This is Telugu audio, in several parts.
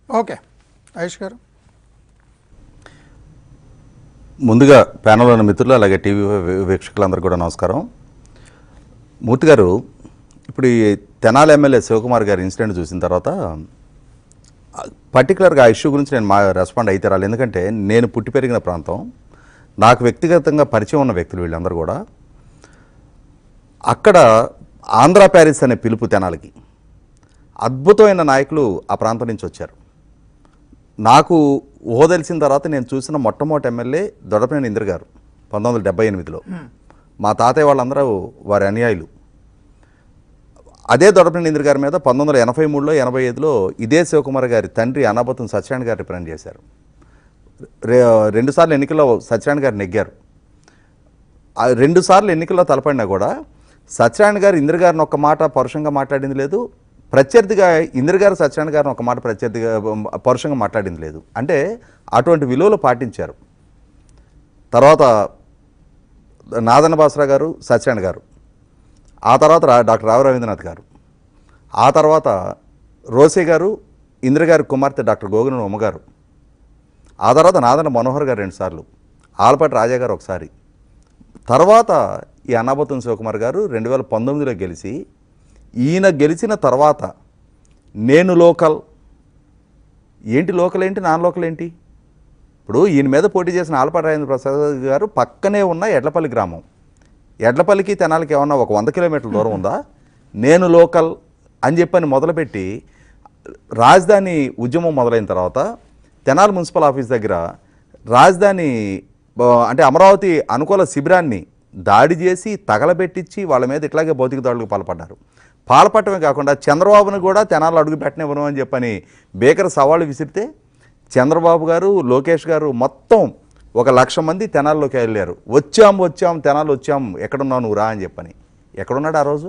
ఓకే ఆయుష్ గారు ముందుగా ప్యానల్ ఉన్న మిత్రులు అలాగే టీవీ వీ- వీక్షకులందరికీ కూడా నమస్కారం మూర్తి గారు ఇప్పుడు ఈ తెనాలి ఎమ్మెల్యే శివకుమార్ గారి ఇన్సిడెంట్ చూసిన తర్వాత పర్టికులర్గా ఆ ఇష్యూ గురించి నేను మా రెస్పాండ్ అయితే రాలి ఎందుకంటే నేను పుట్టి పెరిగిన ప్రాంతం నాకు వ్యక్తిగతంగా పరిచయం ఉన్న వ్యక్తులు వీళ్ళందరూ కూడా అక్కడ ఆంధ్ర ప్యారిస్ అనే పిలుపు తెనాలికి అద్భుతమైన నాయకులు ఆ ప్రాంతం నుంచి వచ్చారు నాకు ఊహ తెలిసిన తర్వాత నేను చూసిన మొట్టమొదటి ఎమ్మెల్యే దొడపనేని ఇంద్ర గారు పంతొమ్మిది వందల డెబ్బై ఎనిమిదిలో మా తాతయ్య వాళ్ళందరూ వారి అనుయాయులు అదే దొడపనేని ఇంద్ర గారి మీద పంతొమ్మిది వందల ఎనభై మూడులో ఎనభై ఐదులో ఇదే శివకుమార్ గారి తండ్రి అనాబతం సత్యనారాయణ గారు రిప్రజెంట్ చేశారు రె రెండుసార్లు ఎన్నికల్లో సత్యనారాయణ గారు నెగ్గారు ఆ రెండు సార్లు ఎన్నికల్లో తలపడినా కూడా సత్యనారాయణ గారు ఇందిర గారిని ఒక్క మాట పరుషంగా మాట్లాడింది లేదు ప్రత్యర్థిగా ఇందిర గారు సత్యనారాయణ గారిని ఒక మాట ప్రత్యర్థిగా పరుషంగా మాట్లాడింది లేదు అంటే అటువంటి విలువలు పాటించారు తర్వాత నాదన్న బాసరా గారు సత్యనారాయణ గారు ఆ తర్వాత రా డాక్టర్ రావు రవీంద్రనాథ్ గారు ఆ తర్వాత రోసే గారు ఇందిర గారి కుమార్తె డాక్టర్ గోగున ఉమ్మ గారు ఆ తర్వాత నాదన్న మనోహర్ గారు రెండుసార్లు ఆలపాటి రాజా గారు ఒకసారి తర్వాత ఈ అన్నాబతున్ శివకుమార్ గారు రెండు వేల పంతొమ్మిదిలో గెలిచి ఈయన గెలిచిన తర్వాత నేను లోకల్ ఏంటి లోకల్ ఏంటి నాన్ లోకల్ ఏంటి ఇప్పుడు ఈయన మీద పోటీ చేసిన ఆలపాటి రాజేంద్ర ప్రసాద్ గారు పక్కనే ఉన్న ఎడ్లపల్లి గ్రామం ఎడ్లపల్లికి తెనాలికి ఏమన్నా ఒక వంద కిలోమీటర్ల దూరం ఉందా నేను లోకల్ అని చెప్పని మొదలుపెట్టి రాజధాని ఉద్యమం మొదలైన తర్వాత తెనాలి మున్సిపల్ ఆఫీస్ దగ్గర రాజధాని ఆ, అంటే అమరావతి అనుకూల శిబిరాన్ని దాడి చేసి తగలబెట్టించి వాళ్ళ మీద ఇట్లాగే భౌతిక దాడులకు పాల్పడ్డారు పాల్పడటమే కాకుండా చంద్రబాబును కూడా తెనాలు అడుగు పెట్టనివ్వను అని చెప్పని బేకర్ సవాళ్ళు విసిరితే చంద్రబాబు గారు లోకేష్ గారు మొత్తం ఒక లక్ష మంది తెనాల్లోకి వెళ్ళారు వచ్చాం వచ్చాం తెనాలు వచ్చాం ఎక్కడున్నావు నువ్వు రా అని చెప్పని ఎక్కడున్నాడు ఆ రోజు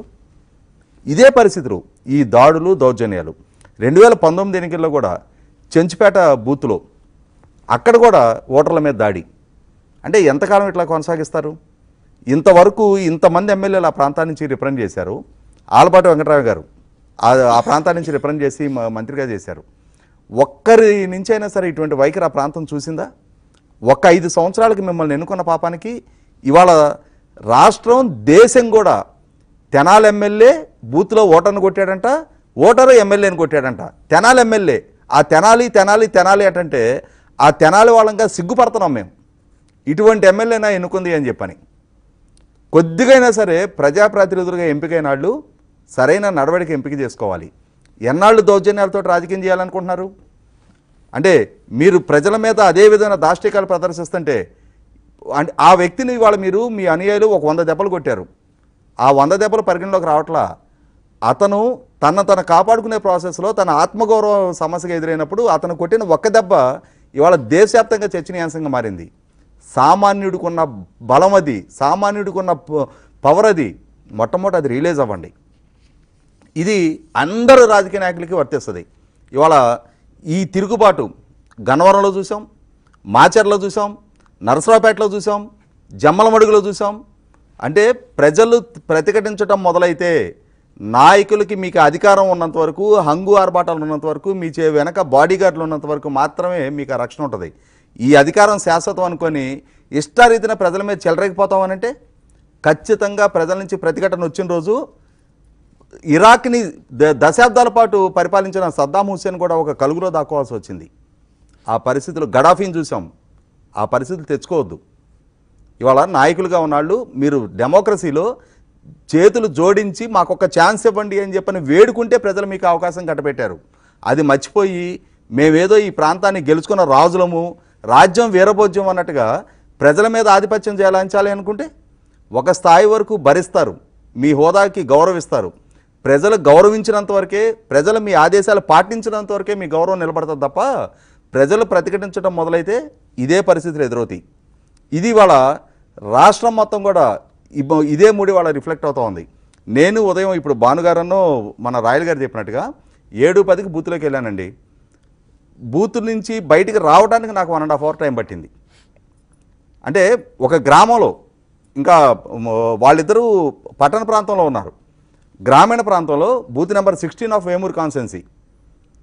ఇదే పరిస్థితులు ఈ దాడులు దౌర్జన్యాలు రెండు వేల పంతొమ్మిది ఎన్నికల్లో కూడా చెంచుపేట బూత్లో అక్కడ కూడా ఓటర్ల మీద దాడి అంటే ఎంతకాలం ఇట్లా కొనసాగిస్తారు ఇంతవరకు ఇంతమంది ఎమ్మెల్యేలు ఆ ప్రాంతాన్ని నుంచి రిప్రజెంట్ చేశారు ఆలపాటి వెంకటరావు గారు ఆ ఆ ప్రాంతాన్ని నుంచి రిప్రజెంట్ చేసి మ- మంత్రిగా చేశారు ఒక్కరి నుంచి అయినా సరే ఇటువంటి వైఖరి ఆ ప్రాంతం చూసిందా ఒక్క ఐదు సంవత్సరాలకి మిమ్మల్ని ఎన్నుకున్న పాపానికి ఇవాళ రాష్ట్రం దేశం కూడా తెనాలి ఎమ్మెల్యే బూత్లో ఓటర్ను కొట్టాడంట ఓటరు ఎమ్మెల్యేని కొట్టాడంట తెనాలి ఎమ్మెల్యే ఆ తెనాలి తెనాలి తెనాలి అంటే ఆ తెనాలి వాళ్ళంగా సిగ్గుపడుతున్నాం మేము ఇటువంటి ఎమ్మెల్యేనా ఎన్నుకుంది అని చెప్పని కొద్దిగైనా సరే ప్రజాప్రతినిధులుగా ఎంపికైన వాళ్ళు సరైన నడవడిక ఎంపిక చేసుకోవాలి ఎన్నాళ్ళు దౌర్జన్యాలతో రాజకీయం చేయాలనుకుంటున్నారు అంటే మీరు ప్రజల మీద అదే విధమైన దాష్టికాలు ప్రదర్శిస్తుంటే అంటే ఆ వ్యక్తిని ఇవాళ మీరు మీ అనుయాయులు ఒక వంద దెబ్బలు కొట్టారు ఆ వంద దెబ్బలు పరిగణలోకి రావట్లా అతను తన తన కాపాడుకునే ప్రాసెస్లో తన ఆత్మగౌరవ సమస్యగా ఎదురైనప్పుడు అతను కొట్టిన ఒక్క దెబ్బ ఇవాళ దేశవ్యాప్తంగా చర్చనీయాంశంగా మారింది సామాన్యుడికున్న బలం అది సామాన్యుడికున్న ప- పవర్ అది మొట్టమొదటి అది రియలైజ్ అవ్వండి ఇది అందరు రాజకీయ నాయకులకి వర్తిస్తుంది ఇవాళ ఈ తిరుగుబాటు గన్నవరంలో చూసాం మాచర్లో చూసాం నరసరావుపేటలో చూసాం జమ్మలమడుగులో చూసాం అంటే ప్రజలు ప్రతిఘటించడం మొదలైతే నాయకులకి మీకు అధికారం ఉన్నంత వరకు హంగు ఆర్భాటాలు ఉన్నంత వరకు మీ చే వెనక బాడీ గార్డులు ఉన్నంత వరకు మాత్రమే మీకు ఆ రక్షణ ఉంటుంది ఈ అధికారం శాశ్వతం అనుకొని ఇష్టారీతిన ప్రజల మీద చెలరేగిపోతామనంటే ఖచ్చితంగా ప్రజల నుంచి ప్రతిఘటన వచ్చిన రోజు ఇరాక్ని ద- దశాబ్దాల పాటు పరిపాలించిన సద్దాం హుస్సేన్ కూడా ఒక కలుగులో దాక్కోవాల్సి వచ్చింది ఆ పరిస్థితులు గడాఫీని చూసాం ఆ పరిస్థితులు తెచ్చుకోవద్దు ఇవాళ నాయకులుగా ఉన్నాళ్ళు మీరు డెమోక్రసీలో చేతులు జోడించి మాకు ఒక ఛాన్స్ ఇవ్వండి అని చెప్పని వేడుకుంటే ప్రజలు మీకు అవకాశం కట్టబెట్టారు అది మర్చిపోయి మేమేదో ఈ ప్రాంతాన్ని గెలుచుకున్న రాజులము రాజ్యం వీరభోజ్యం అన్నట్టుగా ప్రజల మీద ఆధిపత్యం చేయాలని అనుకుంటే ఒక స్థాయి వరకు భరిస్తారు మీ హోదాకి గౌరవిస్తారు ప్రజలు గౌరవించినంత వరకే ప్రజలు మీ ఆదేశాలు పాటించినంత వరకే మీ గౌరవం నిలబడుతుంది తప్ప ప్రజలు ప్రతిఘటించడం మొదలైతే ఇదే పరిస్థితులు ఎదురవుతాయి ఇది వాళ్ళ రాష్ట్రం మొత్తం కూడా ఇబ్బ- ఇదే మూడి వాళ్ళ రిఫ్లెక్ట్ అవుతూ ఉంది నేను ఉదయం ఇప్పుడు భానుగారన్నో మన రాయల్ గారు చెప్పినట్టుగా ఏడు పదికి బూత్లోకి వెళ్ళానండి బూత్ నుంచి బయటికి రావడానికి నాకు one and half hour time పట్టింది అంటే ఒక గ్రామంలో ఇంకా మ, వాళ్ళిద్దరూ పట్టణ ప్రాంతంలో ఉన్నారు గ్రామీణ ప్రాంతంలో booth number sixteen of Vemuru constituency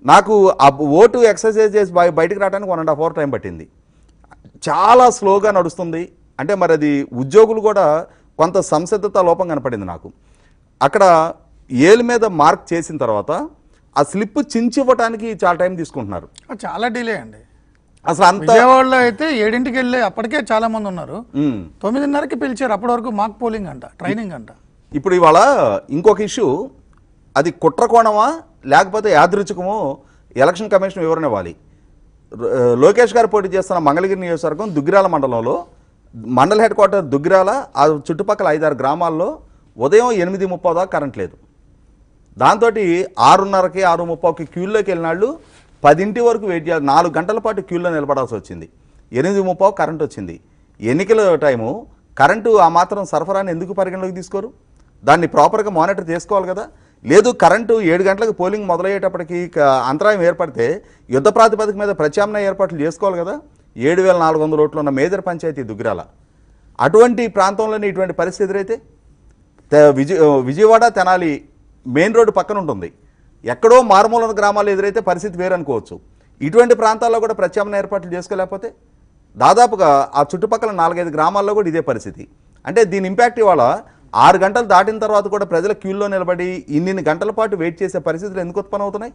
నాకు ఆ ఓటు ఎక్సర్సైజ్ చేసి బయ- బయటికి రావడానికి one and half hour time పట్టింది చాలా స్లోగా నడుస్తుంది అంటే మరి అది ఉద్యోగులు కూడా కొంత సంసిద్ధత లోపం కనపడింది నాకు అక్కడ ఏలు మీద మార్క్ చేసిన తర్వాత ఆ స్లిప్ చించి ఇవ్వటానికి చాలా టైం తీసుకుంటున్నారు చాలా డిలే అండి అసలు అంత విజయవాడలో అయితే ఏడింటికి వెళ్ళి అప్పటికే చాలా మంది ఉన్నారు ఉమ్. తొమ్మిదిన్నరకి పిలిచారు అప్పటి వరకు మాక్ పోలింగ్ అంట ట్రైనింగ్ అంట ఇప్పుడు ఇవాళ ఇంకొక ఇష్యూ అది కుట్రకోణమా లేకపోతే యాదృచ్ఛికమో ఎలక్షన్ కమిషన్ వివరణ ఇవ్వాలి ర- లోకేష్ గారు పోటీ చేస్తున్న మంగళగిరి నియోజకవర్గం దుగ్గిరాల మండలంలో మండల హెడ్ క్వార్టర్ దుగ్గిరాల ఆ చుట్టుపక్కల ఐదారు గ్రామాల్లో ఉదయం ఎనిమిది ముప్పై దాకా కరెంట్ లేదు దాంతో ఆరున్నరకి ఆరు ముప్పైకి క్యూల్లోకి వెళ్ళినాళ్ళు పదింటి వరకు వెయిట్ చేయాలి నాలుగు గంటల పాటు క్యూల్లో నిలబడాల్సి వచ్చింది ఎనిమిది ముప్పావు కరెంట్ వచ్చింది ఎన్నికల టైము కరెంటు ఆ మాత్రం సరఫరాని ఎందుకు పరిగణలోకి తీసుకోరు దాన్ని ప్రాపర్గా మానిటర్ చేసుకోవాలి కదా లేదు కరెంటు ఏడు గంటలకు పోలింగ్ మొదలయ్యేటప్పటికి క- అంతరాయం ఏర్పడితే యుద్ధ ప్రాతిపదిక మీద ప్రత్యామ్నాయ ఏర్పాట్లు చేసుకోవాలి కదా ఏడు వేల నాలుగు వందల ఓట్లు ఉన్న మేజర్ పంచాయతీ దుగ్గిరాల అటువంటి ప్రాంతంలోనే ఇటువంటి పరిస్థితి ఎదురైతే తే- విజయ విజయవాడ తెనాలి మెయిన్ రోడ్డు పక్కన ఉంటుంది ఎక్కడో మారుమూల గ్రామాలు ఎదురైతే పరిస్థితి వేరనుకోవచ్చు ఇటువంటి ప్రాంతాల్లో కూడా ప్రత్యామ్నాయ ఏర్పాట్లు చేసుకోలేకపోతే దాదాపుగా ఆ చుట్టుపక్కల నాలుగైదు గ్రామాల్లో కూడా ఇదే పరిస్థితి అంటే దీని ఇంపాక్ట్ ఇవాళ ఆరు గంటలు దాటిన తర్వాత కూడా ప్రజల క్యూల్లో నిలబడి ఇన్నిన్ని గంటల పాటు వెయిట్ చేసే పరిస్థితులు ఎందుకు ఉత్పన్నం అవుతున్నాయి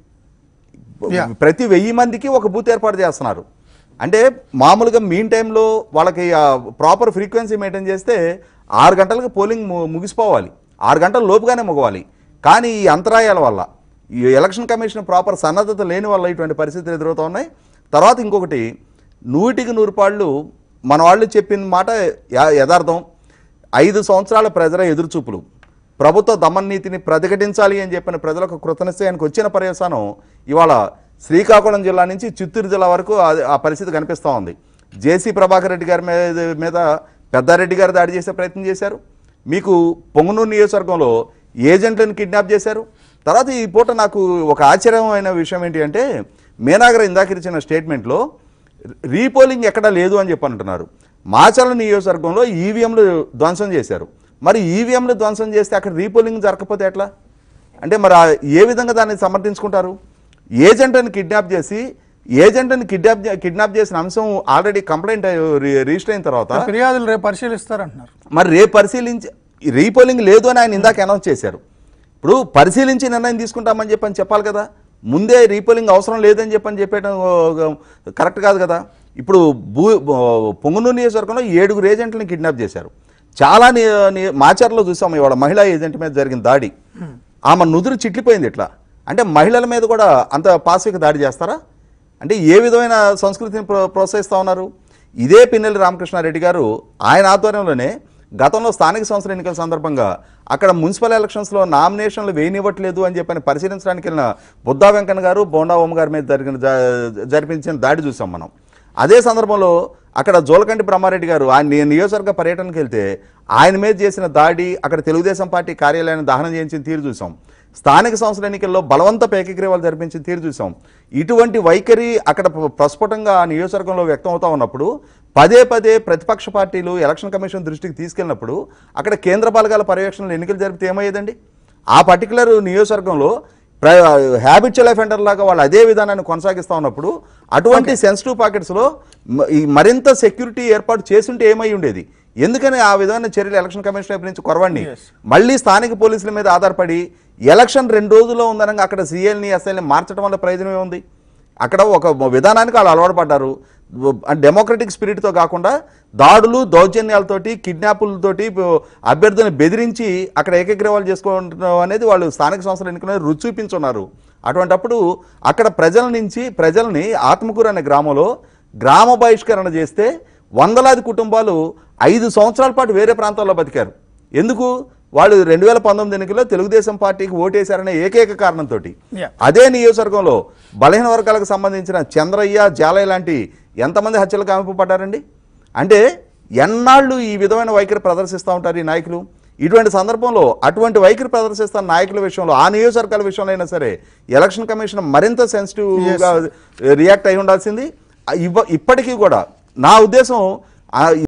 Yeah. ప్రతి వెయ్యి మందికి ఒక బూత్ ఏర్పాటు చేస్తున్నారు అంటే మామూలుగా మీన్ టైంలో వాళ్ళకి ప్రాపర్ ఫ్రీక్వెన్సీ మెయింటైన్ చేస్తే ఆరు గంటలకు పోలింగ్ ము- ముగిసిపోవాలి ఆరు గంటల లోపుగానే ముగవాలి కానీ ఈ అంతరాయాల వల్ల ఈ ఎలక్షన్ కమిషన్ ప్రాపర్ సన్నద్ధత లేని వల్ల ఇటువంటి పరిస్థితులు ఎదురవుతూ ఉన్నాయి తర్వాత ఇంకొకటి నూటికి నూరు పాళ్ళు మన వాళ్ళు చెప్పిన మాట యా- యథార్థం ఐదు సంవత్సరాల ప్రజల ఎదురుచూపులు ప్రభుత్వ దమన్నీతిని ప్రతిఘటించాలి అని చెప్పిన ప్రజలకు కృతనిశ్చయానికి వచ్చిన పర్యవసానం ఇవాళ శ్రీకాకుళం జిల్లా నుంచి చిత్తూరు జిల్లా వరకు ఆ- ఆ పరిస్థితి కనిపిస్తూ ఉంది జేసీ ప్రభాకర్ రెడ్డి గారి మీద మీద పెద్దారెడ్డి గారు దాడి చేసే ప్రయత్నం చేశారు మీకు పొంగనూరు నియోజకవర్గంలో ఏజెంట్లను కిడ్నాప్ చేశారు తర్వాత ఈ పూట నాకు ఒక ఆశ్చర్యమైన విషయం ఏంటి అంటే మీనాగర ఇందాక ఇచ్చిన స్టేట్మెంట్లో రీపోలింగ్ ఎక్కడా లేదు అని చెప్పి అంటున్నారు మాచల నియోజకవర్గంలో ఈవీఎంలు ధ్వంసం చేశారు మరి ఈవీఎంలు ధ్వంసం చేస్తే అక్కడ రీపోలింగ్ జరగకపోతే ఎట్లా అంటే మరి ఆ ఏ విధంగా దాన్ని సమర్థించుకుంటారు ఏజెంట్ని కిడ్నాప్ చేసి ఏజెంట్ని కిడ్నాప్ కిడ్నాప్ చేసిన అంశం ఆల్రెడీ కంప్లైంట్ రిజిస్టర్ అయిన తర్వాత ఫిర్యాదులు రేపు పరిశీలిస్తారంటున్నారు మరి రేపు పరిశీలించి రీపోలింగ్ లేదు అని ఆయన ఇందాక అనౌన్స్ చేశారు ఇప్పుడు పరిశీలించి నిర్ణయం తీసుకుంటామని చెప్పని చెప్పాలి కదా ముందే రీపోలింగ్ అవసరం లేదని చెప్పని చెప్పేయడం కరెక్ట్ కాదు కదా ఇప్పుడు భూ పొంగునూరు నియోజకవర్గంలో ఏడుగురు ఏజెంట్లను కిడ్నాప్ చేశారు చాలా ని- ని- మాచర్లో చూసాం ఇవాళ మహిళా ఏజెంట్ మీద జరిగిన దాడి ఆమె నుదురు చిట్లిపోయింది ఇట్లా అంటే మహిళల మీద కూడా అంత పాశవిక దాడి చేస్తారా అంటే ఏ విధమైన సంస్కృతిని ప్రో ప్రోత్సహిస్తూ ఉన్నారు ఇదే పిన్నెల్లి రామకృష్ణారెడ్డి గారు ఆయన ఆధ్వర్యంలోనే గతంలో స్థానిక సంస్థల ఎన్నికల సందర్భంగా అక్కడ మున్సిపల్ ఎలక్షన్స్లో నామినేషన్లు వేయనివ్వట్లేదు అని చెప్పని పరిశీలించడానికి వెళ్ళిన బుద్ధా వెంకన్న గారు బోండా ఓం గారి మీద జరిగిన జ- జరిపించిన దాడి చూసాం మనం అదే సందర్భంలో అక్కడ జోలకంటి బ్రహ్మారెడ్డి గారు ఆయన ని- నియోజకవర్గ పర్యటనకి వెళ్తే ఆయన మీద చేసిన దాడి అక్కడ తెలుగుదేశం పార్టీ కార్యాలయాన్ని దహనం చేయించిన తీరు చూసాం స్థానిక సంస్థల ఎన్నికల్లో బలవంత ఏకగ్రీవాలు జరిపించిన తీరు చూసాం ఇటువంటి వైఖరి అక్కడ ప్ర- ప్రస్ఫుటంగా ఆ నియోజకవర్గంలో వ్యక్తం అవుతా ఉన్నప్పుడు పదే పదే ప్రతిపక్ష పార్టీలు ఎలక్షన్ కమిషన్ దృష్టికి తీసుకెళ్ళినప్పుడు అక్కడ కేంద్ర బలగాల పర్యవేక్షణలో ఎన్నికలు జరిపితే ఏమయ్యేదండి ఆ పర్టికులర్ నియోజకవర్గంలో హ్యాబిచువల్ అఫెండర్ లాగా వాళ్ళు అదే విధానాన్ని కొనసాగిస్తూ ఉన్నప్పుడు అటువంటి సెన్సిటివ్ పాకెట్స్లో మ- ఈ మరింత సెక్యూరిటీ ఏర్పాటు చేసుంటే ఏమై ఉండేది ఎందుకని ఆ విధమైన చర్యలు ఎలక్షన్ కమిషన్ వైపు నుంచి కొరవండి Yes. మళ్ళీ స్థానిక పోలీసుల మీద ఆధారపడి ఎలక్షన్ రెండు రోజుల్లో ఉందనగా అక్కడ సీఎల్ని ఎస్ఐల్ని మార్చడం వల్ల ప్రయోజనం ఉంది అక్కడ ఒక విధానానికి వాళ్ళు అలవాటు పడ్డారు డెమోక్రటిక్ స్పిరిట్తో కాకుండా దాడులు దౌర్జన్యాలతోటి కిడ్నాపులతోటి అభ్యర్థులను బెదిరించి అక్కడ ఏకగ్రీవాలు చేసుకోవడం అనేది వాళ్ళు స్థానిక సంస్థలు ఎన్నికల రుచి చూపించున్నారు అటువంటప్పుడు అక్కడ ప్రజల నుంచి ప్రజల్ని ఆత్మకూరు అనే గ్రామంలో గ్రామ బహిష్కరణ చేస్తే వందలాది కుటుంబాలు ఐదు సంవత్సరాల పాటు వేరే ప్రాంతాల్లో బతికారు ఎందుకు వాళ్ళు రెండు వేల పంతొమ్మిది ఎన్నికల్లో తెలుగుదేశం పార్టీకి ఓటేశారనే ఏకైక కారణంతో Yeah. అదే నియోజకవర్గంలో బలహీన వర్గాలకు సంబంధించిన చంద్రయ్య జాలయ్య లాంటి ఎంతమంది హత్యలు కామిపడ్డారండి అంటే ఎన్నాళ్ళు ఈ విధమైన వైఖరి ప్రదర్శిస్తూ ఉంటారు ఈ నాయకులు ఇటువంటి సందర్భంలో అటువంటి వైఖరి ప్రదర్శిస్తున్న నాయకుల విషయంలో ఆ నియోజకవర్గాల విషయంలో అయినా సరే ఎలక్షన్ కమిషన్ మరింత సెన్సిటివ్గా రియాక్ట్ అయి ఉండాల్సింది ఇవ్వ ఇప్పటికీ కూడా నా ఉద్దేశం ఆ